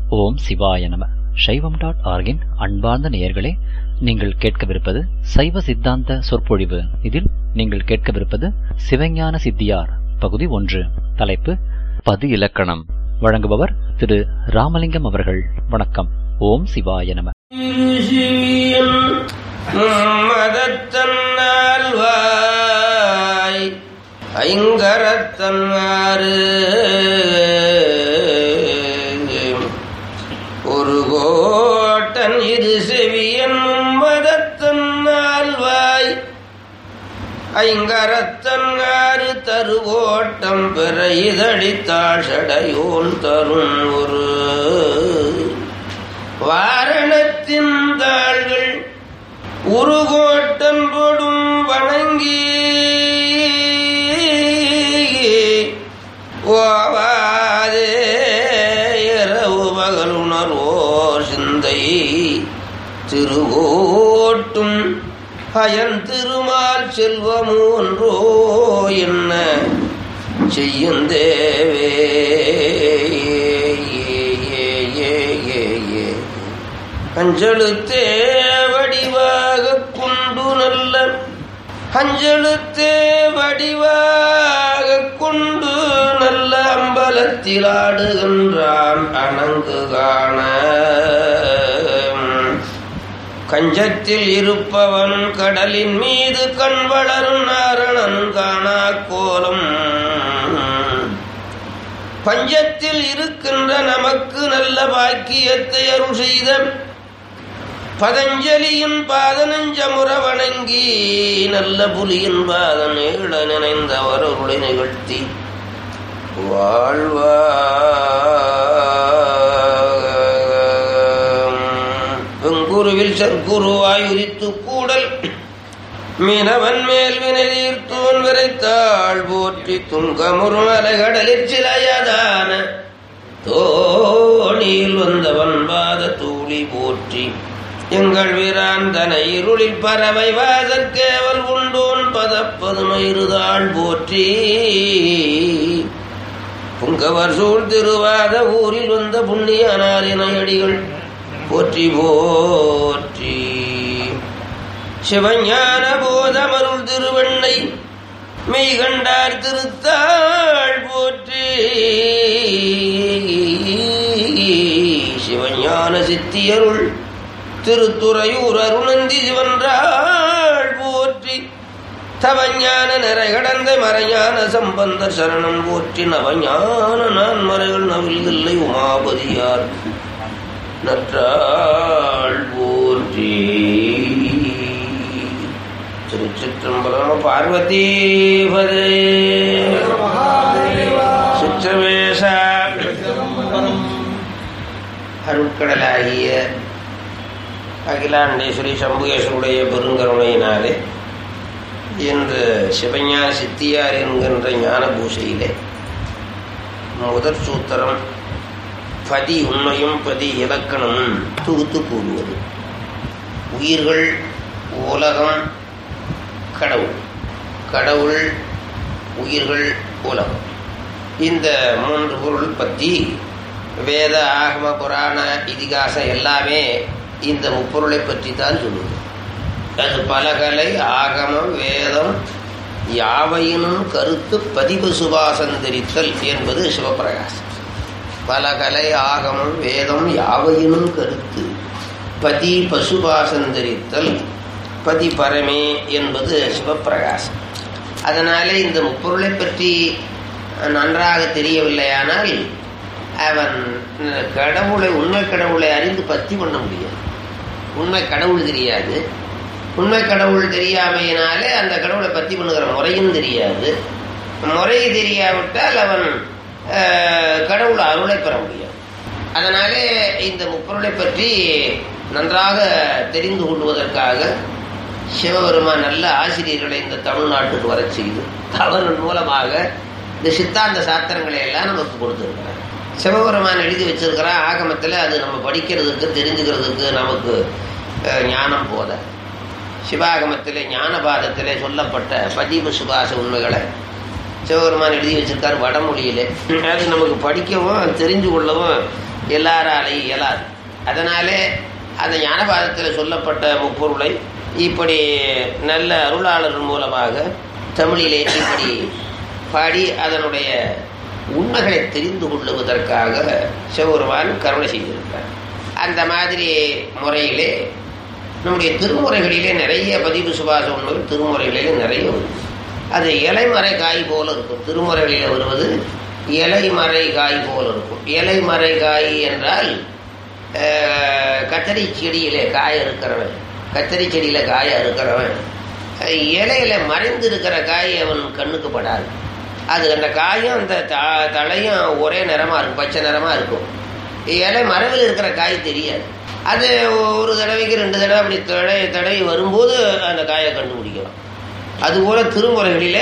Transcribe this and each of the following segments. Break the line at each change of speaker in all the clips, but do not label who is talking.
ஓம் சிவாய நம சைவம் டாட் ஆர்கின் அன்பார்ந்த நேயர்களே நீங்கள் கேட்கவிருப்பது சைவ சித்தாந்த சொற்பொழிவு இதில் நீங்கள் கேட்கவிருப்பது சிவஞான சித்தியார் பகுதி ஒன்று தலைப்பு பது இலக்கணம் வழங்குபவர் திரு ராமலிங்கம் அவர்கள் வணக்கம் ஓம் சிவாய நம
மதத்தன்னால்வாய் ஐங்கரத்தன்னாறு ஒரு கோட்டன் இரு செவியன் மதத்தன்னால்வாய் ஐங்கரத்தன்னாறு தருவோட்டம் பெற இதழித்தாஷடையோன் தரும் ஒரு வாரணத்தின் தாள்கள் உருகோட்டம் போடும் வணங்கி ஓவாதே இரவு பகலுணர்வோர் சிந்தை திருவோட்டும் அயன் திருமால் செல்வமோ ஒன்றோ என்ன செய்யும் தேவே அஞ்சலுத்தே வடிவாக கொண்டு நல்ல அஞ்சலுத்தே வடிவாக கொண்டு நல்ல அம்பலத்தில் ஆடுகின்றான் அணங்கு காண கஞ்சத்தில் இருப்பவன் கடலின் மீது கண் வளரும் நாரணன் காணா கோலம் பஞ்சத்தில் இருக்கின்ற நமக்கு நல்ல பாக்கியத்தை அருள் செய்த பதஞ்சலியின் பாதனஞ்சமுற வணங்கி நல்ல புலியின் பாதன் ஏழ நினைந்தவர் அருளை நிகழ்த்தி வாழ்வா வெங்குருவில் சற்குருவாய் உரித்து கூடல் மீனவன் மேல் வினைதீர்த்தோன் விரைத்தாள் போற்றி துங்கமுறும் அலைகடலில் சிலையதான தோணியில் வந்தவன் பாத தூளி போற்றி எங்கள் வீராந்தனை இருளில் பறவை வாதற்கேவல் உண்டோன் பதப்பதுமயிருதாள் போற்றி புங்கவர் சூழ் திருவாத ஊரில் வந்த புண்ணியனாரின அடிகள் போற்றி போற்றி சிவஞான போதமருள் திருவண்ணை மெய்கண்டார் திருத்தாள் போற்றி சிவஞான சித்தியருள் திருத்துறையூர் அருணந்தி சிவன்றாள் போற்றி தவஞான நிறை கடந்த மறைஞான சம்பந்த சரணம் போற்றி நவஞான நான் மறைகள் நவில்தில்லை உமாபதியார் நற்றாள் போற்றி திருச்சிற்றம்பலம் பார்வதி பதே சுற்றவேஷ அருட்கடலாகிய அகிலாண்டேஸ்வரி சம்புகேஸ்வருடைய பெருங்கருணையினாலே இன்று சிவஞான சித்தியார் என்கின்ற ஞான பூசையிலே முதற் சூத்திரம் பதி உண்மையும் பதி இலக்கணமும் தொகுத்து கூறுவது உயிர்கள் உலகம் கடவுள் கடவுள் உயிர்கள் உலகம் இந்த மூன்று பொருள் பற்றி வேத ஆகம புராண இதிகாசம் எல்லாமே இந்த முப்பொருளை பற்றி தான் சொல்லுது அது பலகலை ஆகமம் வேதம் யாவையினும் கருத்து பதிவு சுபாசந்தரித்தல் என்பது சிவபிரகாசம் பலகலை ஆகமம் வேதம் யாவையினும் கருத்து பதி பசுபாசந்தரித்தல் பதி பரமே என்பது சிவப்பிரகாசம் அதனாலே இந்த முப்பொருளை பற்றி நன்றாக தெரியவில்லையானால் அவன் கடவுளை உண்மை கடவுளை அறிந்து பத்தி பண்ண முடியாது உண்மை கடவுள் தெரியாது உண்மை கடவுள் தெரியாமையினாலே அந்த கடவுளை பத்தி பண்ணுகிற முறையும் தெரியாது முறை தெரியாவிட்டால் அவன் கடவுள் அருளை பெற முடியாது அதனாலே இந்த முப்பொருளை பற்றி நன்றாக தெரிந்து கொள்வதற்காக சிவபெருமான் நல்ல ஆசிரியர்களை இந்த தமிழ்நாட்டுக்கு வர செய்து அவன் மூலமாக இந்த சித்தாந்த சாத்திரங்களை எல்லாம் நமக்கு கொடுத்துருக்கிறார் சிவபெருமான் எழுதி வச்சிருக்கிறான் ஆகமத்தில் அது நம்ம படிக்கிறதுக்கு தெரிஞ்சுக்கிறதுக்கு நமக்கு ஞானம் போத சிவாகமத்திலே ஞானபாதத்திலே சொல்லப்பட்ட பதிவு சுபாச உண்மைகளை சிவபெருமான் எழுதி வச்சிருக்கார் வடமொழியிலே அது நமக்கு படிக்கவும் தெரிஞ்சு கொள்ளவும் எல்லாராலையும் இயலாது அதனாலே அந்த ஞானபாதத்தில் சொல்லப்பட்ட முப்பொருளை இப்படி நல்ல அருளாளர் மூலமாக தமிழிலே இப்படி பாடி அதனுடைய உண்மைகளை தெரிந்து கொள்ளுவதற்காக சிவபெருமான் கருணை செய்திருக்கிறார் அந்த மாதிரி முறையிலே நம்முடைய திருமுறைகளிலே நிறைய பதிவு சுபாச உண்மைகள் திருமுறைகளிலே நிறைய வருது அது இலைமறை காய் போல இருக்கும் திருமுறைகளில் வருவது இலைமறை காய் போல இருக்கும் இலைமறை காய் என்றால் அஹ், கத்தரி செடியிலே காய இருக்கிறவன் கத்தரி செடியில காய இருக்கிறவன் அஹ், இலையில மறைந்து இருக்கிற காய் அவன் கண்ணுக்கு படாது அது அந்த காயும் அந்த த- தழையும் ஒரே நிறமா இருக்கும் பச்சை நிறமா இருக்கும் இலை மரவில் இருக்கிற காய் தெரியாது அது ஒரு தடவைக்கு ரெண்டு தடவை அப்படி தடை தடவை வரும்போது அந்த காயை கண்டுபிடிக்கலாம் அதுபோல திருமுறைகளிலே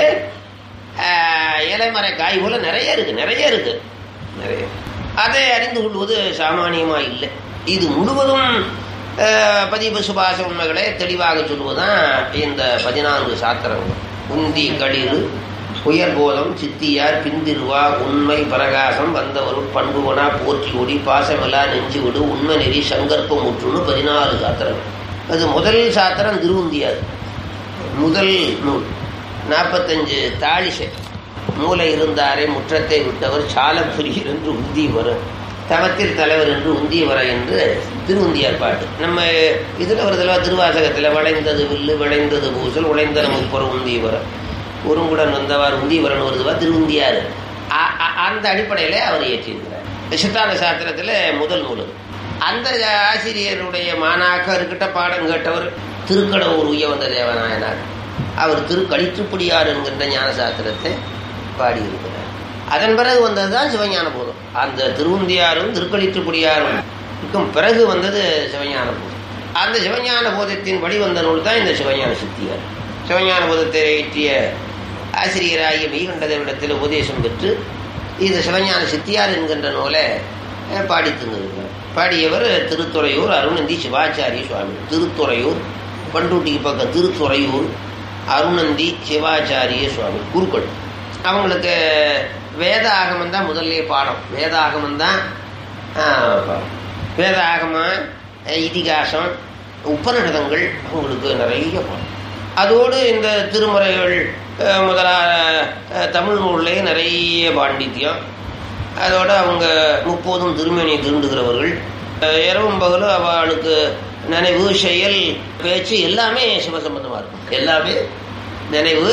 ஆஹ், இலைமறை காய் போல நிறைய இருக்கு நிறைய இருக்கு நிறைய அதை அறிந்து கொள்வது சாமானியமா இல்லை இது முழுவதும் ஆஹ், பதிவு சுபாச உண்மைகளை தெளிவாக சொல்வதுதான் இந்த பதினான்கு சாத்திரங்கள் உந்தி களிறு புயல் போதம் சித்தியார் பிந்திருவா உண்மை பிரகாசம் வந்தவருள் பண்புவனா போற்றி ஒடி பாசமெல்லா நெஞ்சு விடு உண்மை நெறி சங்கற்பம் முற்றுன்னு பதினாலு சாத்திரம் அது முதல் சாத்திரம் திருவுந்தியார் முதல் நூல் நாற்பத்தஞ்சு தாளிசை மூளை இருந்தாரே முற்றத்தை விட்டவர் சாலப்புரியர் என்று உந்தி வர தவத்தில் தலைவர் என்று உந்தி வர என்று திருவுந்தியார் பாட்டு நம்ம இதில் வருதல்வா திருவாசகத்தில் வளைந்தது வில்லு விளைந்தது பூசல் உழைந்தன முப்பரம் உந்தி வர உருங்குடன் வந்தவார் உந்திவரன் வருதுவா திருவுந்தியார் அ- அ- அந்த அடிப்படையில் அவர் இயற்றியிருக்கிறார் சித்தாந்த சாஸ்திரத்தில் முதல் நூல் அது. அந்த ஆசிரியருடைய மாணாக்கர்கிட்ட பாடம் கேட்டவர் திருக்கடவுர் உய்ய வந்த தேவநாயனார் அவர் திருக்களிற்றுப்படியார் என்கின்ற ஞான சாஸ்திரத்தை பாடியிருக்கிறார் அதன் பிறகு வந்தது தான் சிவஞான போதம் அந்த திருவுந்தியாரும் திருக்களிற்றுப்படியாரும் இருக்கும் பிறகு வந்தது சிவஞான போதம் அந்த சிவஞான போதத்தின் படி வந்த நூல் தான் இந்த சிவஞான சித்தியார் சிவஞான போதத்தை இயற்றிய ஆசிரியராகிய மெய்கண்டதேவனிடத்தில் உபதேசம் பெற்று இது சிவஞான சித்தியார் என்கின்ற நூலை அஹ், பாடி தந்திருக்கிறார் பாடியவர் திருத்துறையூர் அருணந்தி சிவாச்சாரிய சுவாமி திருத்துறையூர் பண்டூட்டிக்கு பக்கம் திருத்துறையூர் அருணந்தி சிவாச்சாரிய சுவாமி குருக்கள் அவங்களுக்கு வேத ஆகமம் தான் முதல்ல பாடம் வேத ஆகமம் தான் பாடம் வேத ஆகமம் அஹ், இதிகாசம் உபநிடதங்கள் அவங்களுக்கு நிறைய பாடம் அதோடு இந்த திருமுறைகள் அஹ், முதலான அஹ், தமிழ் நூல்லேயே நிறைய பாண்டித்யம் அதோட அவங்க முப்போதும் திருமணியை திருண்டுகிறவர்கள் அஹ், இரவும் பகலும் அவளுக்கு நினைவு செயல் பேச்சு எல்லாமே சிவசம்பந்தமாக இருக்கும் எல்லாமே நினைவு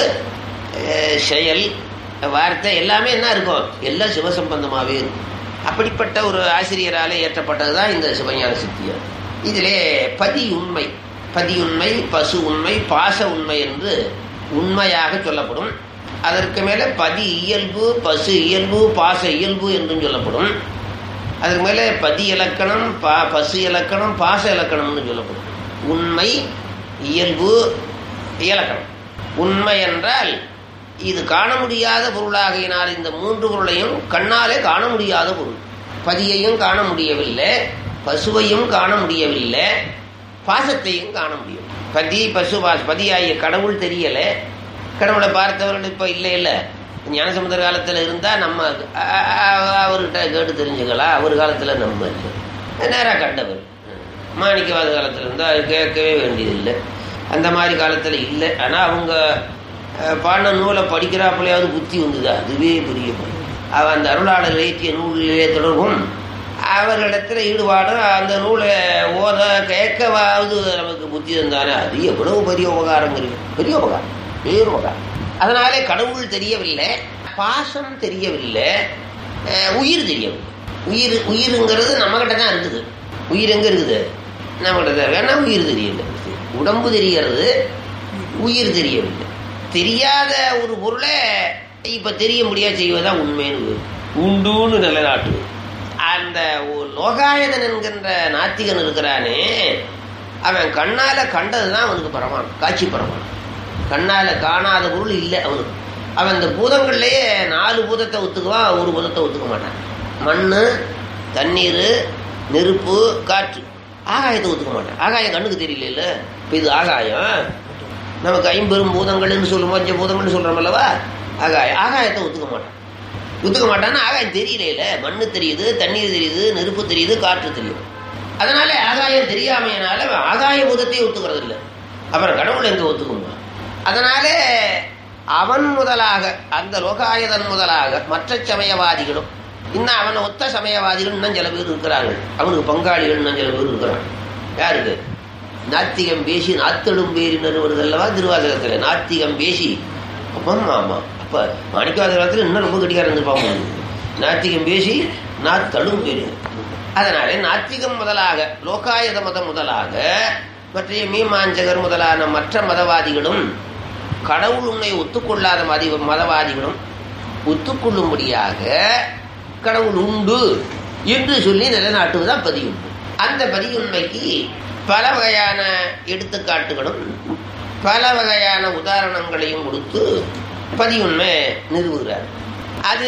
அஹ், செயல் வார்த்தை எல்லாமே என்ன இருக்கும் எல்லாம் சிவசம்பந்தமாகவே இருக்கும் அப்படிப்பட்ட ஒரு ஆசிரியராலே ஏற்றப்பட்டது தான் இந்த சிவஞான சித்தியார் இதிலே பதி உண்மை பதி உண்மை பசு உண்மை பாச உண்மை என்று உண்மையாக சொல்லப்படும் அதற்கு மேலே பதி இயல்பு பசு இயல்பு பாச இயல்பு என்றும் சொல்லப்படும் அதுக்கு மேலே பதி இலக்கணம் பா பசு இலக்கணம் பாச இலக்கணம்னு சொல்லப்படும் உண்மை இயல்பு இலக்கணம் உண்மை என்றால் இது காண முடியாத பொருளாகினால் இந்த மூன்று பொருளையும் கண்ணாலே காண முடியாத பொருள் பதியையும் காண முடியவில்லை பசுவையும் காண முடியவில்லை பாசத்தையும் காண முடியும் பதி பசு பாச பதியாகிய கடவுள் தெரியல கடவுளை பார்த்தவர்கள் இப்போ இல்லை இல்லை ஞானசமுதர் காலத்தில் இருந்தால் நம்ம அ- அ- அவர்கிட்ட கேட்டு தெரிஞ்சுக்கலாம் அவர் காலத்தில் நம்ம நேராக கண்டவர் மாணிக்கவாத காலத்தில் இருந்தால் கேட்கவே வேண்டியதில்லை அந்த மாதிரி காலத்தில் இல்லை ஆனால் அவங்க அஹ், பாடின நூலை படிக்கிறாப்புலையாவது புத்தி வந்தது அதுவே பெரிய பணி. அவ அந்த அருளாளர் இலக்கிய நூலிலே தொடர்பும் அவர்களிடத்தில் ஈடுபாடும் அந்த நூலை ஓத கேட்கவாவது நமக்கு புத்தி தந்தானே அது எவ்வளவு பெரிய உபகாரம் இருக்கு பெரிய உபகாரம் பெரிய உபகாரம் அதனாலே கடவுள் தெரியவில்லை பாசம் தெரியவில்லை அஹ், உயிர் தெரியவில்லை உயிர் உயிருங்கிறது நம்மகிட்ட தான் இருக்குது உயிர் எங்க இருக்குது நம்மகிட்ட தான் இருக்கு. ஆனா உயிர் தெரியல உடம்பு தெரிகிறது உயிர் தெரியவில்லை தெரியாத ஒரு பொருளை இப்ப தெரிய முடியாது செய்வதுதான் உண்மைன்னு உண்டுன்னு நிலைநாட்டுவது அந்த ஒ- லோகாயதன் என்கின்ற நாத்திகன் இருக்கிறானே அவன் கண்ணால கண்டதுதான் அவனுக்கு பரமானம் காட்சி பரமானம் கண்ணால காணாத பொருள் இல்லை அவனுக்கு அவன் இந்த பூதங்கள்லயே நாலு பூதத்தை ஒத்துக்குவான் ஒரு பூதத்தை ஒத்துக்க மாட்டான் மண்ணு தண்ணீர் நெருப்பு காற்று ஆகாயத்தை ஒத்துக்க மாட்டான் ஆகாயம் கண்ணுக்கு தெரியல இல்ல இப்ப இது ஆகாயம் நமக்கு ஐம்பெரும் பூதங்கள்னு சொல்லுவோம் பஞ்ச பூதங்கள்னு சொல்றோம் அல்லவா ஆகாயம் ஆகாயத்தை ஒத்துக்க மாட்டான் ஒத்துக்க மாட்டான்னா ஆகாயம் தெரியல மண்ணு தெரியுது தண்ணீர் தெரியுது நெருப்பு தெரியுது காற்று தெரியுது அதனால ஆகாயம் தெரியாமையினால அவன் ஆகாய பூதத்தை ஒத்துக்கிறது இல்லை அப்புறம் கடவுள் எங்க ஒத்துக்குமா அதனால அவன் முதலாக அந்த லோகாயதன் முதலாக மற்ற சமயவாதிகளும் இன்னும் அவனை ஒத்த சமயவாதிகள் இன்னும் சில பேர் இருக்கிறார்கள் அவனுக்கு பங்காளிகள் இன்னும் சில பேர் இருக்கிறாங்க யாருக்கு நாத்திகம் பேசி நாத்தெடும் பேரினர் வருதல்லவா திருவாசகத்தில் நாத்திகம் பேசி ஆமாம் ஆமா அப்ப மாணிக்கவாத காலத்தில் இன்னும் ரொம்ப கட்டிக்கார இருந்திருப்பாங்க நாத்திகம் பேசி நாத்தடும் பேரு அதனால நாத்திகம் முதலாக லோகாயத மதம் முதலாக மற்ற மீமாஞ்சகர் முதலான மற்ற மதவாதிகளும் கடவுள் உண்மை ஒத்துக்கொள்ளாத மதி மதவாதிகளும் ஒத்துக்கொள்ளும்படியாக கடவுள் உண்டு என்று சொல்லி நிலைநாட்டுவதுதான் பதியுண்டு அந்த பதியுண்மைக்கு பல வகையான எடுத்துக்காட்டுகளும் பல வகையான உதாரணங்களையும் கொடுத்து பதியுண்மை நிறுவுகிறார் அது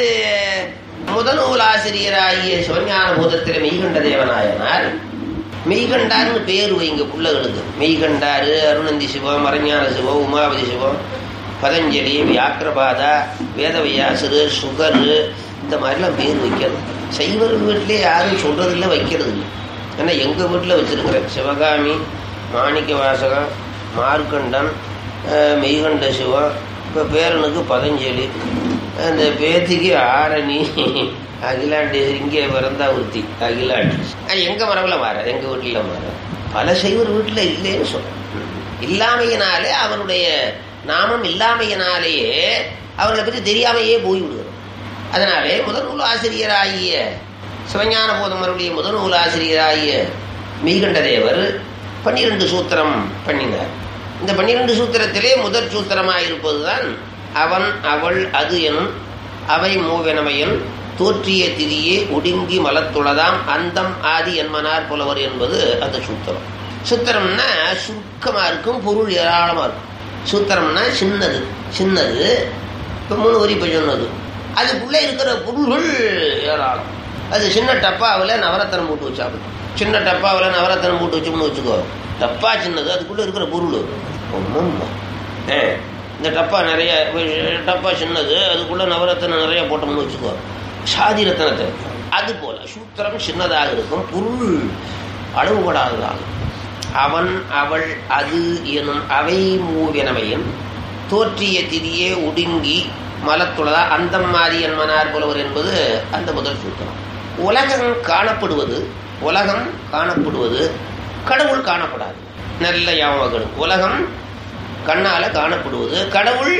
முதல் நூலாசிரியராகிய சிவஞான பூதத்தில மெய்கண்ட தேவநாயனார் மெய்கண்டார்னு பேர் வைங்க பிள்ளைகளுக்கு மெய்கண்டாரு அருணந்தி சிவம் அரஞான சிவம் உமாபதி சிவம் பதஞ்சலி வியாக்கிரபாதா வேதவியாசரு சுகரு இந்த மாதிரிலாம் பேர் வைக்கிறது சைவர் வீட்டிலே யாரும் சொல்றதில்ல வைக்கிறது இல்லை ஏன்னா எங்கள் வீட்டில் வச்சிருக்கிறேன் சிவகாமி மாணிக்க வாசகம் மார்க்கண்டன் அஹ், மெய்கண்ட சிவம் இப்போ பேரனுக்கு பதஞ்சலி அந்த பேத்திக்கு ஆரணி அகிலாண்டேஸ்வரி இங்கே பிறந்தா ஒருத்தி அகிலாண்டி எங்க மரபில் மாற எங்க வீட்டில் மாற பல சைவர் வீட்டில் இல்லைன்னு சொல்றேன் இல்லாமையினாலே அவனுடைய நாமம் இல்லாமையினாலேயே அவர்களை பற்றி தெரியாமையே போய்விடுகிறோம் அதனாலே முதல் நூல் ஆசிரியராகிய சிவஞான போதமருடைய முதல் நூல் ஆசிரியராகிய மெய்கண்ட தேவர் பன்னிரண்டு சூத்திரம் பண்ணினார் இந்த பன்னிரண்டு சூத்திரத்திலே முதற் சூத்திரமாக இருப்பதுதான் அவன் அவள் அது எனும் அவை மூவெனமையன் தோற்றிய திரியே ஒடுங்கி மலத்துளதாம் அந்தம் ஆதி என்மனார் புலவர் என்பது அந்த சூத்திரம் சூத்திரம்னா சுருக்கமா இருக்கும் பொருள் ஏராளமா இருக்கும் சூத்திரம்னா சின்னது சின்னது இப்போ மூணு வரி இப்போ சொன்னது அதுக்குள்ளே இருக்கிற பொருள்கள் ஏராளம் அது சின்ன டப்பாவில் நவரத்தனம் போட்டு வச்சாப்புல சின்ன டப்பாவில் நவரத்தனம் போட்டு வச்சோம்னு வச்சுக்கோ டப்பா சின்னது அதுக்குள்ளே இருக்கிற பொருள் ஒன்றும் இந்த டப்பா நிறைய டப்பா சின்னது அதுக்குள்ளே நவரத்தனம் நிறைய போட்டோம்னு வச்சுக்கோ சாதி ரத்தனத்தை அது போல சூத்திரம் சின்னதாக இருக்கும் பொருள் அளவுபடாததாக அவன் அவள் அது எனும் அவை மூவெனவையும் தோற்றிய திரியே ஒடுங்கி மலத்துளதா அந்தம் மாறி என்மனார் புலவர் என்பது அந்த முதல் சூத்திரம் உலகம் காணப்படுவது உலகம் காணப்படுவது கடவுள் காணப்படாது நல்ல யாவகடும் உலகம் கண்ணால காணப்படுவது கடவுள்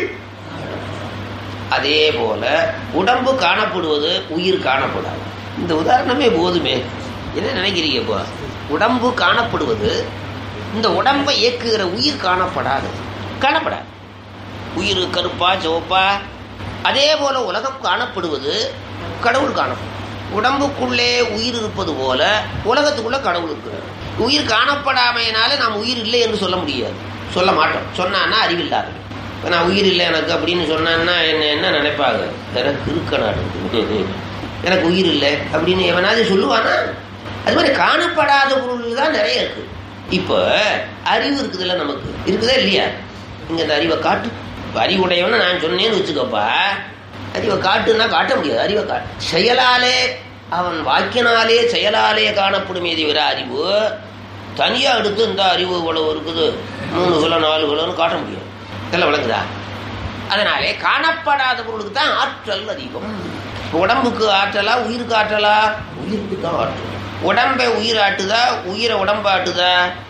அதே போல உடம்பு காணப்படுவது உயிர் காணப்படாது இந்த உதாரணமே போதுமே என்ன நினைக்கிறீங்க இப்போ உடம்பு காணப்படுவது இந்த உடம்பை இயக்குகிற உயிர் காணப்படாது காணப்படாது உயிர் கருப்பா சிவப்பா அதே போல உலகம் காணப்படுவது கடவுள் காணப்படும் உடம்புக்குள்ளே உயிர் இருப்பது போல உலகத்துக்குள்ள கடவுள் இருக்கிறார் உயிர் காணப்படாமையினால நாம் உயிர் இல்லை என்று சொல்ல முடியாது சொல்ல மாட்டோம் சொன்னான்னா அறிவில்லாத இப்போ நான் உயிர் இல்லை எனக்கு அப்படின்னு சொன்னான்னா என்ன என்ன நினைப்பாங்க எனக்கு இருக்க நாடு எனக்கு உயிர் இல்லை அப்படின்னு எவனாவது சொல்லுவானா அது மாதிரி காணப்படாத பொருள் தான் நிறைய இருக்கு இப்போ அறிவு இருக்குதுல்ல நமக்கு இருக்குதா இல்லையா இங்க இந்த அறிவை காட்டு இப்ப அறிவுடையவன்னு நான் சொன்னேன்னு வச்சுக்கப்பா அறிவை காட்டுன்னா காட்ட முடியாது அறிவை காட்டு செயலாலே அவன் வாக்கினாலே செயலாலே காணப்படுமே தவிர அறிவு தனியா எடுத்து இந்த அறிவு இவ்வளவு இருக்குது மூணு கிலோ நாலு கிலோன்னு காட்ட முடியாது இதெல்லாம் விளங்குதா அதனாலே காணப்படாத பொருளுக்கு தான் ஆற்றல் அதிகம் இப்ப உடம்புக்கு ஆற்றலா உயிருக்கு ஆற்றலா உயிருக்கு தான் ஆற்றல் உடம்பை உயிர் ஆட்டுதா உயிரை உடம்பு ஆட்டுதா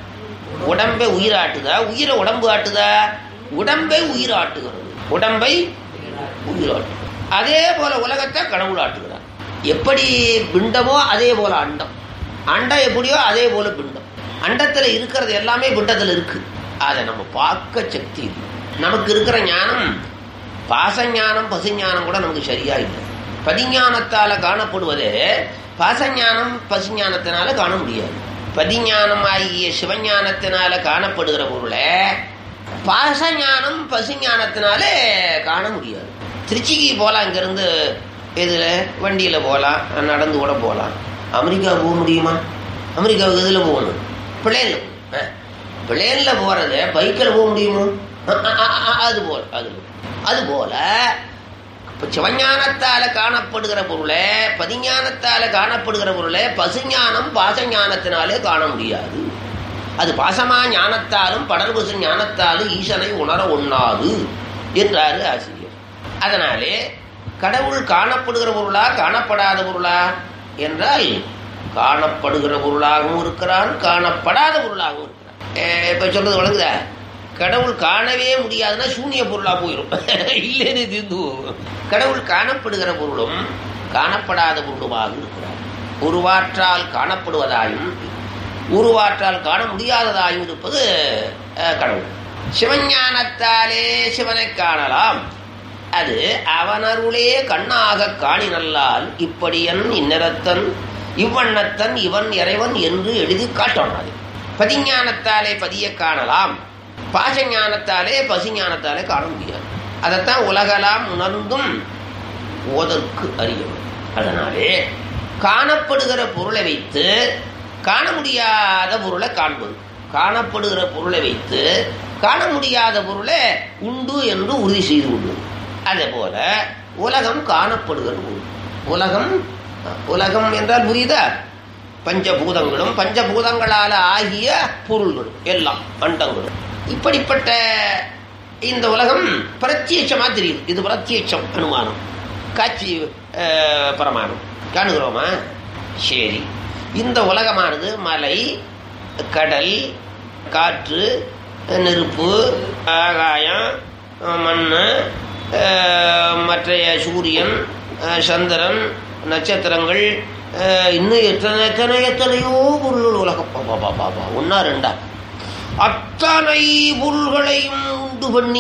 உடம்பை உயிர் ஆட்டுதா உயிரை உடம்பு ஆட்டுதா உடம்பை உயிர் ஆட்டுகிறது உடம்பை உயிர் ஆட்டு அதே போல உலகத்தை கடவுள் ஆட்டுகிறார் எப்படி பிண்டமோ அதே போல அண்டம் அண்டம் எப்படியோ அதே போல பிண்டம் அண்டத்துல இருக்கிறது எல்லாமே பிண்டத்துல இருக்கு அதை நம்ம பார்க்க சக்தி இல்லை நமக்கு இருக்கிற ஞானம் பாசஞானம் பசுஞானம் கூட நமக்கு சரியா இல்லை பதிஞானத்தால காணப்படுவதே பாசஞானம் பசுஞானத்தினால காண முடியாது பதிஞானம் ஆகிய சிவஞானத்தினால காணப்படுகிற பொருளை பாசஞானம் பசுஞானத்தினால காண முடியாது திருச்சிக்கு போகலாம் இங்கிருந்து இதில் வண்டியில் போகலாம் நடந்து கூட போகலாம் அமெரிக்கா போக முடியுமா அமெரிக்காவுக்கு இதில் போகணும் பிளேனில் பிளேனில் போகிறத பைக்கில் போக முடியுமா அஹ், அஹ், அஹ், அஹ், அது போல அது போல அது போல இப்ப சிவஞானத்தால காணப்படுகிற பொருளை பதிஞானத்தால காணப்படுகிற பொருளை பசுஞானம் பாசஞானத்தினாலே காண முடியாது அது பாசமா ஞானத்தாலும் படர்பசு ஞானத்தாலும் ஈசனை உணர ஒண்ணாது என்றாரு ஆசிரியர் அதனாலே கடவுள் காணப்படுகிற பொருளா காணப்படாத பொருளா என்றால் காணப்படுகிற பொருளாகவும் இருக்கிறான் காணப்படாத பொருளாகவும் இருக்கிறான் அஹ் இப்ப சொல்றது வழங்குதா கடவுள் காணவே முடியாதுன்னா சூனிய பொருளா போயிடும் இல்லைன்னு தீர்ந்து போகும் கடவுள் காணப்படுகிற பொருளும் காணப்படாத பொருளுமாக இருக்கிறார் உருவாற்றால் காணப்படுவதாயும் உருவாற்றால் காண முடியாததாயும் இருப்பது அஹ், கடவுள் சிவஞானத்தாலே சிவனை காணலாம் அது அவனருளே கண்ணாக காணினல்லால் இப்படியன் இந்நிறத்தன் இவ்வண்ணத்தன் இவன் இறைவன் என்று எழுதி காட்டோனாது பதிஞானத்தாலே பதிய காணலாம் பாசஞானத்தாலே பசுஞானத்தாலே காண முடியாது அதைத்தான் உலகலாம் உணர்ந்தும் ஓதற்கு அறியவர் அதனாலே காணப்படுகிற பொருளை வைத்து காண முடியாத பொருளை காண்பது காணப்படுகிற பொருளை வைத்து காண முடியாத பொருளை உண்டு என்று உறுதி செய்து கொள்வது அதே போல உலகம் காணப்படுகிற பொருள் உலகம் உலகம் என்றால் புரியுதா பஞ்சபூதங்களும் பஞ்சபூதங்களால ஆகிய பொருள்களும் எல்லாம் அண்டங்களும் இப்படிப்பட்ட இந்த உலகம் பிரத்யட்சமா தெரியுது இது பிரத்யட்சம் அனுமானம் காட்சி அஹ், பிரமாணம் காணுகிறோமா சரி இந்த உலகமானது மலை கடல் காற்று நெருப்பு ஆகாயம் மண் மற்றைய சூரியன் அஹ், சந்திரன் நட்சத்திரங்கள் அஹ், இன்னும் எத்தனை எத்தனை எத்தனையோ பொருள்கள் உலகம் பாபா பாபா பாபா ஒன்னா ரெண்டா அத்தனை பொருள்களையும் உண்டு பண்ணி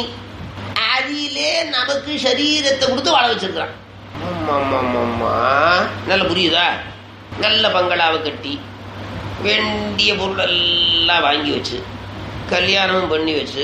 அதிலே நமக்கு சரீரத்தை கொடுத்து வாழ வச்சிருக்கிறான் ஆமாம்மாம்மாம்மா. நல்ல புரியுதா நல்ல பங்களாவை கட்டி வேண்டிய பொருள் எல்லாம் வாங்கி வச்சு கல்யாணமும் பண்ணி வச்சு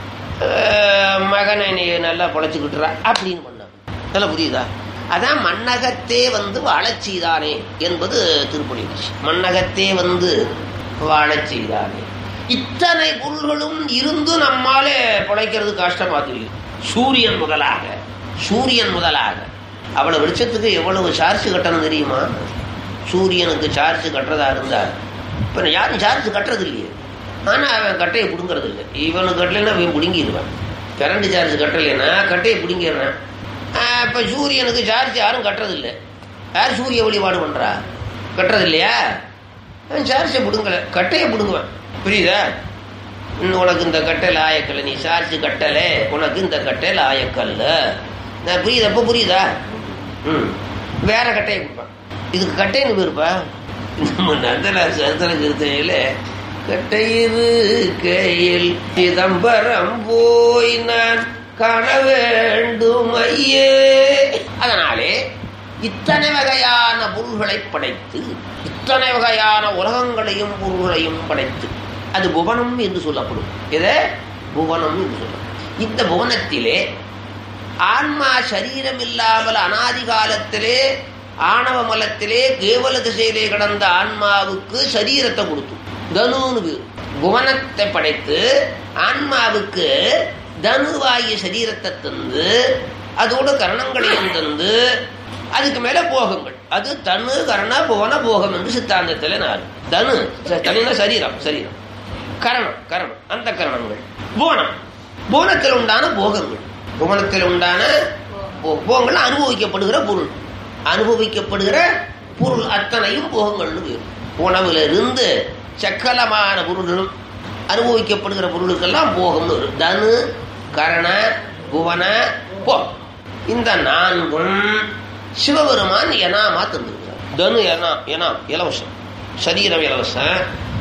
அஹ், மகனை நீ நல்லா பொழைச்சிக்கிட்டுறா அப்படின்னு பண்ண நல்லா புரியுதா அதான் மன்னகத்தே வந்து வாழச் செய்தானே என்பது திருப்பணி மன்னகத்தே வந்து வாழச் செய்தானே இத்தனை பொருள்களும் இருந்து நம்மாலே பிழைக்கிறது கஷ்டமா தெரியும் சூரியன் முதலாக சூரியன் முதலாக அவ்வளவு வெளிச்சத்துக்கு எவ்வளவு சார்ஜ் கட்டணும் தெரியுமா சூரியனுக்கு சார்ஜ் கட்டுறதா இருந்தா இப்ப யாரும் சார்ஜ் கட்டுறது இல்லையே ஆனா அவன் கட்டையை பிடுங்கிறது இல்லை இவனுக்கு கட்டலைன்னா இவன் பிடுங்கிடுவான் கரண்ட் சார்ஜ் கட்டலைன்னா கட்டையை பிடுங்கிடுறான் ஆஹ் இப்ப சூரியனுக்கு சார்ஜ் யாரும் கட்டுறது இல்லை யார் சூரிய வழிபாடு பண்றா கட்டுறது இல்லையா அவன் சார்ஜை பிடுங்கல கட்டையை பிடுங்குவான் புரியுதா இன்னும் உனக்கு இந்த கட்டையில் ஆயக்கல்ல நீ சார்ஜ் கட்டலை உனக்கு இந்த கட்டையில் ஆயக்கல்ல நான் புரியுது அப்போ புரியுதா ம் வேற கட்டையை கொடுப்பான் இதுக்கு கட்டைன்னு போயிருப்பா நம்ம நந்தன சந்தன கிருத்தையில கட்டையிரு கையில் சிதம்பரம் போய் நான் காண வேண்டும் ஐயே அதனாலே இத்தனை வகையான பொருள்களை படைத்து இத்தனை வகையான உலகங்களையும் பொருள்களையும் படைத்து அது புவனம் என்று சொல்லப்படும் எது புவனம் என்று சொல்லப்படும் இந்த புவனத்திலே ஆன்மா சரீரம் இல்லாமல் அனாதி காலத்திலே ஆணவ மலத்திலே கேவல திசையிலே கடந்த ஆன்மாவுக்கு சரீரத்தை கொடுத்து தனுன்னு பேரு. புவனத்தை படைத்து ஆன்மாவுக்கு தனுவாகிய சரீரத்தை தந்து அதோட கரணங்களையும் தந்து அதுக்கு மேல போகங்கள் அது தனு கரண புவன போகம் என்று சித்தாந்தத்தில் நாலு தனு தனின சரீரம் சரீரம் கரணம் கரணம் அந்த கரணங்கள் புவனம் புவனத்தில் உண்டான போகங்கள் புவனத்தில் உண்டான போ- போகங்கள் அனுபவிக்கப்படுகிற பொருள் அனுபவிக்கப்படுகிற பொருள் அத்தனையும் போகங்கள்னு பேர் உணவிலிருந்து சக்கலமான பொருள்களும் அனுபவிக்கப்படுகிற பொருளுக்கெல்லாம் போகம்னு வரும் தனு கரண புவன போ இந்த நான்கும் சிவபெருமான் எனாமா தந்திருக்கிறார் தனு எனா எனாம் இலவசம் சரீரம் இலவசம்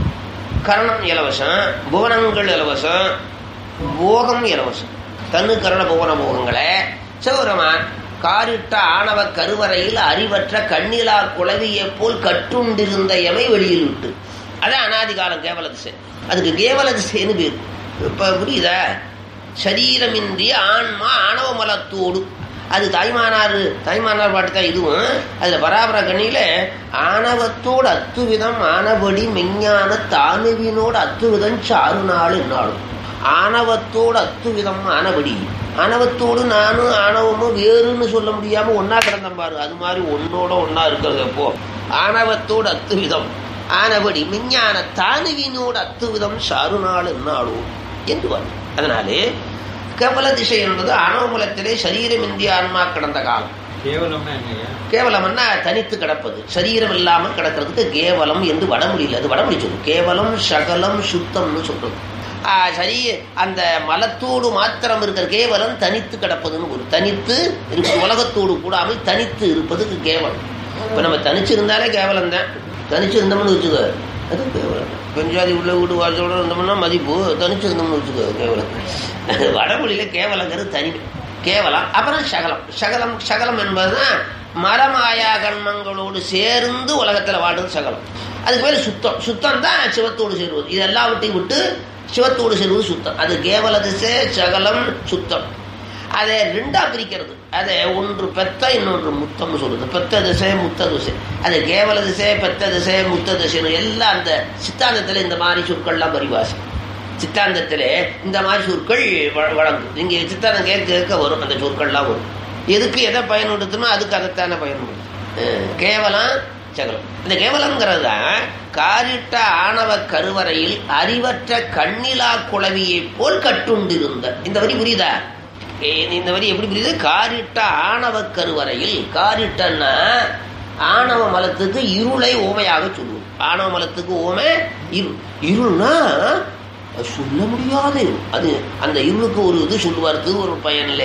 கரணம் இலவசம் புவனங்கள் இலவசம் போகம் இலவசம் தன்னு கரண புவன போகங்களை சிவபெருமான் காரிட்ட ஆணவ கருவறையில் அறிவற்ற கண்ணிலா குளவியை போல் கட்டுண்டிருந்த எமை வெளியில் விட்டு அதான் அனாதி காலம் கேவல திசை அதுக்கு கேவல திசைன்னு பேர் இப்ப புரியுதா சரீரமின்றி ஆன்மா ஆணவ மலத்தோடு அது தாய்மானார் தாய்மானார் பாட்டு தான் இதுவும் அதுல பராபர கண்ணியில ஆணவத்தோடு அத்துவிதம் ஆனபடி மெஞ்ஞான தானுவினோடு அத்துவிதம் சாறு நாள் என்னாலும் ஆணவத்தோடு அத்துவிதம் ஆனபடி ஆணவத்தோடு நானும் ஆணவமும் வேறுன்னு சொல்ல முடியாம ஒன்னா கிடந்தேன் பாரு அது மாதிரி ஒன்னோட ஒன்னா இருக்கிறது எப்போ ஆணவத்தோடு அத்துவிதம் ஆனபடி விஞ்ஞான தானுவினோடு அத்துவிதம் சாருநாள் என்னாலும் என்று வரும் அதனாலே கபல திசை என்பது ஆணவமலத்திலே சரீரம் இந்திய ஆன்மா கிடந்த காலம்
கேவலம்னா என்னையா
கேவலம்னா தனித்து கிடப்பது சரீரம் இல்லாமல் கிடக்கிறதுக்கு கேவலம் என்று வடமொழியில் அது வடமொழி சொல்லு கேவலம் சகலம் சுத்தம்னு சொல்றது ஆ, சரி அந்த மலத்தோடு மாத்திரம் இருக்கிற கேவலம் தனித்து கிடப்பதுன்னு ஒரு தனித்து இருப்பது உலகத்தோடு கூடாமல் தனித்து இருப்பதுக்கு கேவலம் இப்ப நம்ம தனிச்சு இருந்தாலே கேவலம் தான் தனிச்சு இருந்தோம்னு வச்சுக்கோ அது கேவலம் பெஞ்சாதி உள்ள வீடு வாசலோட இருந்தோம்னா மதிப்பு தனிச்சு இருந்தோம்னு வச்சுக்கோ கேவலம் வடமொழியில கேவலங்கிறது தனி கேவலம் அப்புறம் சகலம் சகலம் சகலம் என்பதுதான் மரமாயா கண்மங்களோடு சேர்ந்து உலகத்துல வாழ்றது சகலம் அதுக்கு பேர் சுத்தம் சுத்தம் தான் சிவத்தோடு சேருவது இது எல்லாவற்றையும் விட்டு சிவத்தோடு சேருவது சுத்தம் அது கேவல திசை சகலம் சுத்தம் அதை ரெண்டா பிரிக்கிறது அதை ஒன்று பெத்த இன்னொன்று முத்தம்னு சொல்லுது பெத்த திசை முத்த திசை அது கேவல திசை பெத்த திசை முத்த திசைன்னு எல்லாம் அந்த சித்தாந்தத்துல இந்த மாதிரி சொற்கள்லாம் பரிவாசம் சித்தாந்தத்திலே இந்த மாதிரி சொற்கள் வ- வழங்கும் நீங்க சித்தாந்தம் கேட்க கேட்க வரும் அந்த சொற்கள்லாம் வரும் எதுக்கு எதை பயன்படுத்தணுமோ அதுக்கு அதைத்தானே பயன்படுத்தும் அஹ் கேவலம் சகலம் இந்த கேவலங்கிறது தான் காரிட்ட ஆணவ கருவறையில் அறிவற்ற கண்ணிலா குளவியைப் போல் கட்டுண்டிருந்த இந்த வரி புரியுதா ஏ- இந்த வரி எப்படி புரியுது காரிட்ட ஆணவ கருவறையில் காரிட்டன்னா ஆணவ மலத்துக்கு இருளை ஓமையாக சொல்லுவோம் ஆணவ மலத்துக்கு ஓமை இருள் இருள்னா அது சொல்ல முடியாத இருள் அது அந்த இருளுக்கு ஒரு இது சொல்லுவார் திருவருள் பயன்ல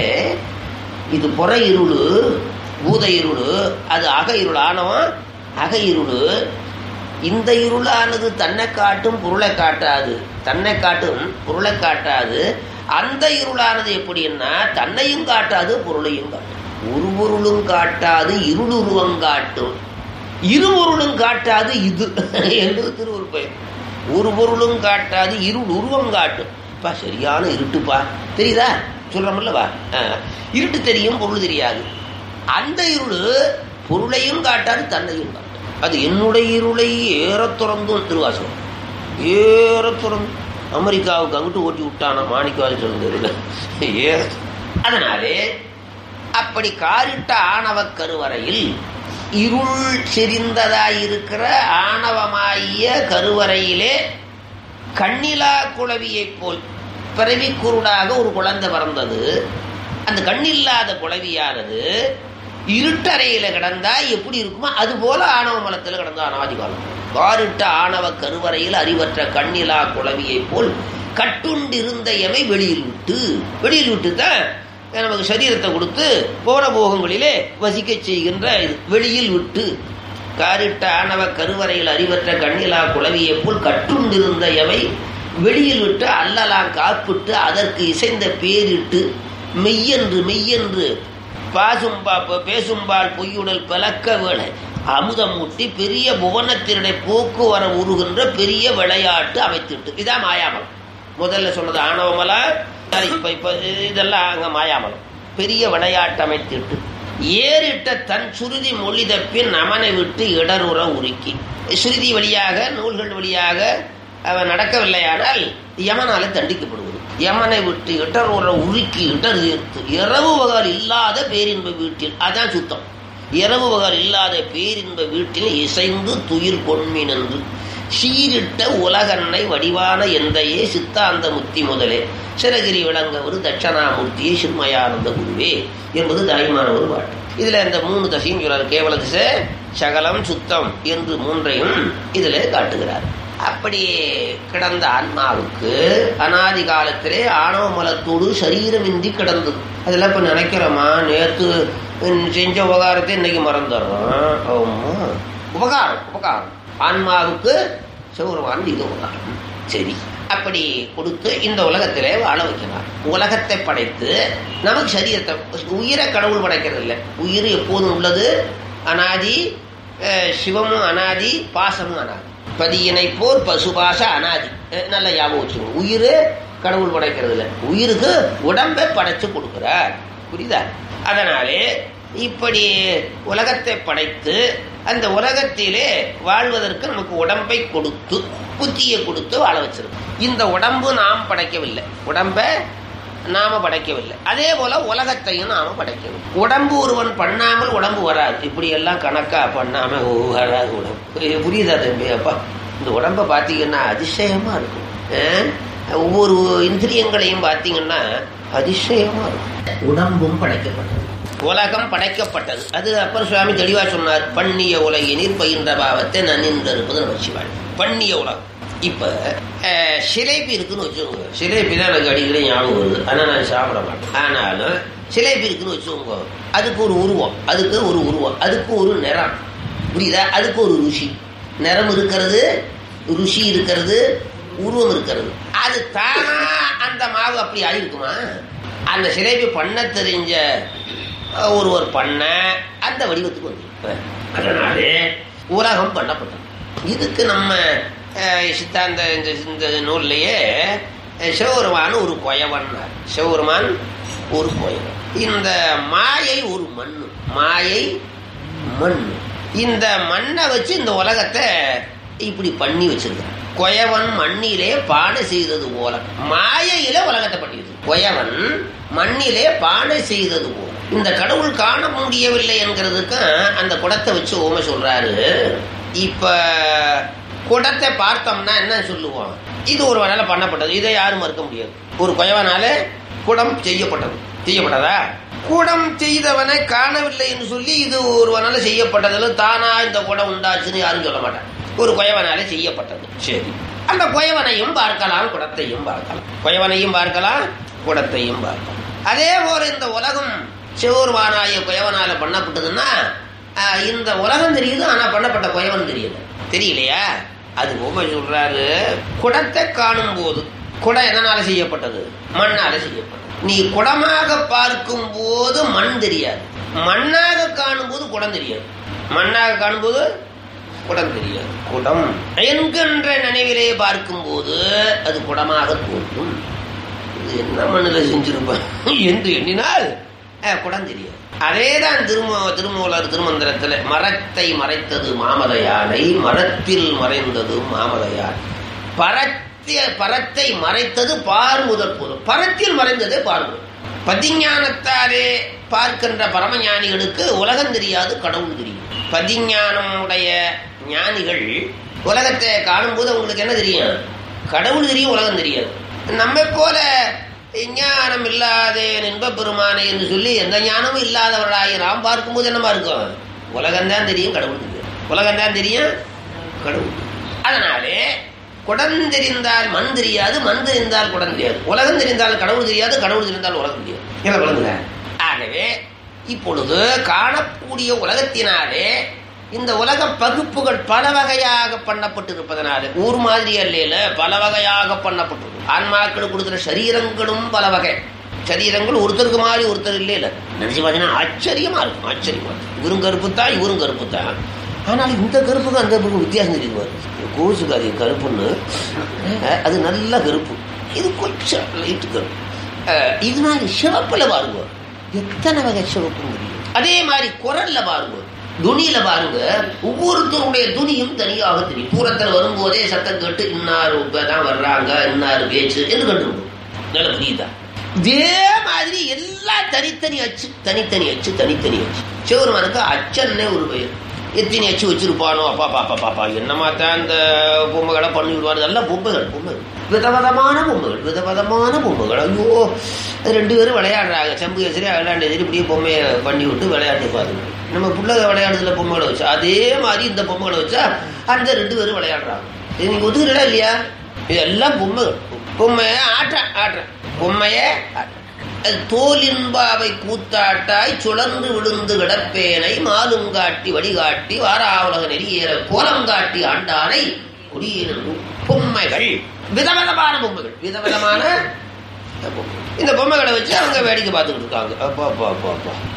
இது புற இருள் பூத இருள் அது அக இருள் ஆணவம் அக இருள் இந்த இருளானது தன்னை காட்டும் பொருளை காட்டாது தன்னை காட்டும் பொருளை காட்டாது அந்த இருளானது எப்படின்னா தன்னையும் காட்டாது பொருளையும் காட்டும் ஒரு பொருளும் காட்டாது இருளுருவம் காட்டும் இருபொருளும் காட்டாது இது என்பது திருவருள் பயன் ஒரு பொருளும் காட்டாது இருள் உருவம் காட்டும் பா சரியான இருட்டுப்பா தெரியுதா சொல்றோம்லவா ஆ. இருட்டு தெரியும் பொருள் தெரியாது அந்த இருள் பொருளையும் காட்டாது தன்னையும் காட்டும் அது என்னுடைய இருளை ஏறத் துறந்தும் திருவாசகம் ஏறத் துறந்து அமெரிக்காவுக்கு அங்கிட்டு ஓட்டி விட்டானா மாணிக்கவாதி சொன்னது ஏற அதனாலே அப்படி காரிட்ட ஆணவ கருவறையில் இருள் செறிந்ததாயிருக்கிற ஆணவமாகிய கருவறையிலே கண்ணிலா குளவியைப் போல் பிறவி குருடாக ஒரு குழந்தை பிறந்தது அந்த கண்ணில்லாத குளவியானது இருட்டறையில கிடந்தா எப்படி இருக்குமோ அது போல ஆணவ மலத்தில் கிடந்த அனாதி காலம் காரிட்ட ஆணவ கருவறையில் அறிவற்ற கண்ணிலா குளவியைப் போல் கட்டுண்டிருந்த எமை வெளியில் விட்டு வெளியில் விட்டு தான் நமக்கு சரீரத்தை கொடுத்து போன போகங்களிலே வசிக்க செய்கின்ற இது. வெளியில் விட்டு காரிட்ட ஆணவ கருவறையில் அறிவற்ற கண்ணிலா குளவியைப் போல் கட்டுண்டிருந்த எவை வெளியில் விட்டு அல்லலாம் காப்பிட்டு அதற்கு இசைந்த பேரிட்டு மெய்யென்று மெய்யென்று பாசும்பா பேசும்பால் பொய்யுடல் பிளக்க வேளை அமுதம் முட்டி பெரிய புவனத்தினுடைய போக்குவர உருகின்ற பெரிய விளையாட்டு அமைத்திட்டு இதான் மாயாமலம் முதல்ல சொன்னது ஆணவமலா இப்ப இப்ப இதெல்லாம் அங்க மாயாமலம் பெரிய விளையாட்டு அமைத்திட்டு ஏறிட்ட தன் சுருதி மொழி தப்பின் நமனை விட்டு இடருற உருக்கி சுருதி வழியாக நூல்கள் வழியாக அவன் நடக்கவில்லையானால் யமனால தண்டிக்கப்படுவது யமனை விட்டு இடருற உருக்கி இடர் தீர்த்து இரவு வகால் இல்லாத பேரின்ப வீட்டில் அதான் சுத்தம் இரவு வகால் இல்லாத பேரின்ப வீட்டில் இசைந்து துயிர் பொன்மின் என்று சீரிட்ட உலகன்னை வடிவான எந்தையே சித்தாந்த முத்தி முதலே சிறகிரி விளங்க ஒரு தட்சணாமூர்த்தியே சின்மயானந்த குருவே என்பது தாய்மான ஒரு பாட்டு இதுல இந்த மூணு தசையும் சொல்றாரு கேவல திசை சகலம் சுத்தம் என்று மூன்றையும் இதிலே காட்டுகிறார் அப்படி கிடந்த ஆன்மாவுக்கு அனாதி காலத்திலே ஆணவ மலத்தோடு சரீரமின்றி கிடந்தது அதெல்லாம் இப்ப நினைக்கிறோமா நேத்து செஞ்ச உபகாரத்தை இன்னைக்கு மறந்துடுறோம் ஆமா உபகாரம் உபகாரம் ஆன்மாவுக்கு சிவபெருமான் இது உபகாரம் சரி அப்படி கொடுத்து இந்த உலகத்திலே வாழ வைக்கிறார் உலகத்தை படைத்து நமக்கு சரீரத்தை உயிரை கடவுள் படைக்கிறது இல்லை உயிர் எப்போதும் உள்ளது அனாதி அஹ், சிவமும் அனாதி பாசமும் அனாதி பதியினை போர் பசுபாச அனாதி அஹ், நல்ல ஞாபகம் வச்சுக்கணும் உயிர் கடவுள் படைக்கிறது இல்லை உயிருக்கு உடம்பை படைச்சு கொடுக்கிறார் புரியுதா அதனாலே இப்படி உலகத்தை படைத்து அந்த உலகத்திலே வாழ்வதற்கு நமக்கு உடம்பை கொடுத்து புத்தியை கொடுத்து வாழ வச்சிருக்கு இந்த உடம்பு நாம் படைக்கவில்லை உடம்ப நாம படைக்கவில்லை அதே போல உலகத்தையும் நாம படைக்கவில்லை உடம்பு ஒருவன் பண்ணாமல் உடம்பு வராது இப்படி எல்லாம் கணக்கா பண்ணாம வராது உடம்பு இது புரியுதா தம்பி அப்பா இந்த உடம்ப பாத்தீங்கன்னா அதிசயமா இருக்கும் அஹ்? ஒவ்வொரு இந்திரியங்களையும் பாத்தீங்கன்னா அதிசயமா இருக்கும் உடம்பும் படைக்கப்பட்டது உலகம் படைக்கப்பட்டது அது அப்பர் சுவாமி தெளிவா சொன்னார் பண்ணிய உலகினில் பயின்ற பாவத்தை நன்னின்று இருப்பது நமச்சிவாள் பண்ணிய உலகம் இப்ப அஹ், சிலேபி இருக்குன்னு வச்சுக்கோங்க சிலேபி தான் எனக்கு அடிக்கடி ஞாபகம் வருது ஆனா நான் சாப்பிட மாட்டேன் ஆனாலும் சிலேபி இருக்குன்னு வச்சுக்கோங்க அதுக்கு ஒரு உருவம் அதுக்கு ஒரு உருவம் அதுக்கு ஒரு நிறம் புரியுதா அதுக்கு ஒரு ருசி நிறம் இருக்கிறது ருசி இருக்கிறது உருவம் இருக்கிறது அது தானா அந்த மாவு அப்படி ஆயிருக்குமா அந்த சிலேபி பண்ண தெரிஞ்ச அஹ், ஒருவர் பண்ண அந்த வடிவத்துக்கு வந்து அதனாலே உலகம் பண்ணப்பட்டது இதுக்கு நம்ம அஹ், சித்தாந்த இந்த இந்த நூல்லையே அஹ், சிவபெருமான் ஒரு கொயவன் சிவபெருமான் ஒரு கொயவன் இந்த மாயை ஒரு மண்ணு மாயை மண் இந்த மண்ணை வச்சு இந்த உலகத்தை இப்படி பண்ணி வச்சிருக்கான் கொயவன் மண்ணிலே பானை செய்தது போல மாயையில உலகத்தை பண்ணி வச்சிருக்கான். கொயவன் மண்ணிலே பானை செய்தது போல இந்த கடவுள் காண முடியவில்லை என்கிறதுக்கு அந்த குடத்தை வச்சு ஓமை சொல்றாரு இப்ப குடத்தை பார்த்தோம்னா என்ன சொல்லுவோம் இது ஒரு வகையில பண்ணப்பட்டது இதை யாரும் மறுக்க முடியாது ஒரு கொயவனால குடம் செய்யப்பட்டது செய்யப்பட்டதா குடம் செய்தவனை காணவில்லை என்று சொல்லி இது ஒருவனால செய்யப்பட்டதுல தானா இந்த குடம் உண்டாச்சுன்னு யாரும் சொல்ல மாட்டாங்க ஒரு கொயவனால செய்யப்பட்டது சரி அந்த கொயவனையும் பார்க்கலாம் குடத்தையும் பார்க்கலாம் கொயவனையும் பார்க்கலாம் குடத்தையும் பார்க்கலாம் அதே போல இந்த உலகம் சிவருமானாய குயவனால பண்ணப்பட்டதுன்னா ஆஹ், இந்த உலகம் தெரியுது ஆனா பண்ணப்பட்ட குயவன் தெரியல தெரியலையா அது உண்மை சொல்றாரு குடத்தை காணும் போது குடம் எதனால செய்யப்பட்டது மண்ணால செய்யப்பட்டது நீ குடமாக பார்க்கும் போது மண் தெரியாது மண்ணாக காணும் போது குடம் தெரியாது மண்ணாக காணும்போது குடம் தெரியாது குடம் என்கின்ற நினைவிலே பார்க்கும்போது அது குடமாக தோன்றும் இது என்ன மண்ணில் செஞ்சிருப்பான் என்று எண்ணினால் அஹ், குடம் தெரியாது அதேதான் திரும திருமூலர் திருமந்திரத்தில் மரத்தை மறைத்தது மாமலையானை மரத்தில் மறைந்தது மாமலையான் பரத்திய பரத்தை மறைத்தது பார்முதற் பொருள் பரத்தில் மறைந்ததே பார்முதல் பதிஞானத்தாலே பார்க்கின்ற பரமஞானிகளுக்கு உலகம் தெரியாது கடவுள் தெரியும் பதிஞானம் உடைய ஞானிகள் உலகத்தை காணும்போது அவங்களுக்கு என்ன தெரியும் கடவுள் தெரியும் உலகம் தெரியாது நம்மை போல ஞானம் இல்லாத இன்ப பெருமானை என்று சொல்லி எந்த ஞானமும் இல்லாதவர்களாகி நாம் பார்க்கும்போது என்னமா இருக்கும் உலகம்தான் தெரியும் கடவுள் தெரியும் உலகம்தான் தெரியும் கடவுள் அதனாலே குடம் தெரிந்தால் மண் தெரியாது மண் தெரிந்தால் குடம் தெரியாது உலகம் தெரிந்தால் கடவுள் தெரியாது கடவுள் தெரிந்தால் உலகம் தெரியாது என்ன குழந்தை ஆகவே இப்பொழுது காணக்கூடிய உலகத்தினாலே இந்த உலக பகுப்புகள் பல வகையாக பண்ணப்பட்டிருப்பதனால ஊர் மாதிரி அல்ல பல வகையாக பண்ணப்பட்டிருக்கு ஆன்மாக்களுக்கு கொடுக்குற சரீரங்களும் பல வகை சரீரங்கள் ஒருத்தருக்கு மாதிரி ஒருத்தர் இல்லை இல்ல நினைச்சு பார்த்தீங்கன்னா ஆச்சரியமா இருக்கும் ஆச்சரியமா இருக்கும் இவரும் கருப்பு தான் இவரும் கருப்பு தான் ஆனால் இந்த கருப்புக்கும் அந்த கருப்புக்கும் வித்தியாசம் தெரியுது கோசுக்கு அது கருப்புன்னு அஹ், அது நல்ல கருப்பு இது கொஞ்சம் லைட்டு கருப்பு அஹ், இது மாதிரி சிவப்புல பாருங்க எத்தனை வகை சிவப்பு முடியும் அதே மாதிரி குரல்ல பாருங்க துணியில பாருங்க ஒவ்வொருத்தருடைய துணியும் தனியாக தெரியும் தூரத்தில் வரும்போதே சத்தம் கேட்டு இன்னார் தான் வர்றாங்க இன்னார் பேச்சு என்று கண்டுபிடும் நல்ல புரியுதா இதே மாதிரி எல்லாம் தனித்தனி அச்சு தனித்தனி அச்சு தனித்தனி அச்சு சிவருமானுக்கு அச்சன்னே ஒரு பெயர் எத்தனை அச்சு வச்சிருப்பானோ அப்பா பாப்பா பாப்பா என்னமா தான் இந்த பொம்மைகளை பண்ணி விடுவாரு எல்லாம் பொம்மைகள் பொம்மைகள் விதவிதமான பொம்மைகள் விதவிதமான பொம்மைகள் ஐயோ அது ரெண்டு பேரும் விளையாடுறாங்க செம்பு கேசரி விளையாண்டு சரி இப்படியே பொம்மையை பண்ணி விட்டு விளையாட்டு பாருங்க நம்ம பிள்ளை விளையாடுறதுல பொம்மைகளை வச்சா அதே மாதிரி இந்த பொம்மைகளை வச்சா அந்த ரெண்டு பேரும் விளையாடுறாங்க இது நீங்க ஒத்துக்கிறா இல்லையா இது எல்லாம் பொம்மைகள் பொம்மையை ஆட்டுறேன் ஆட்டுறேன் பொம்மையை ஆட்டுறேன் அது தோலின்பாவை கூத்தாட்டாய் சுழன்று விழுந்து கிடப்பேனை மாலுங்காட்டி வழிகாட்டி வாராவுலக நெறியேற கோலங்காட்டி ஆண்டானை குடியிருந்து பொம்மைகள் விதவிதமான பொம்மைகள் விதவிதமான பொம்மைகள். இந்த பொம்மைகளை வச்சு அவங்க வேடிக்கை பார்த்துக்கிட்டு இருக்காங்க அப்பா அப்பா அப்பா அப்பா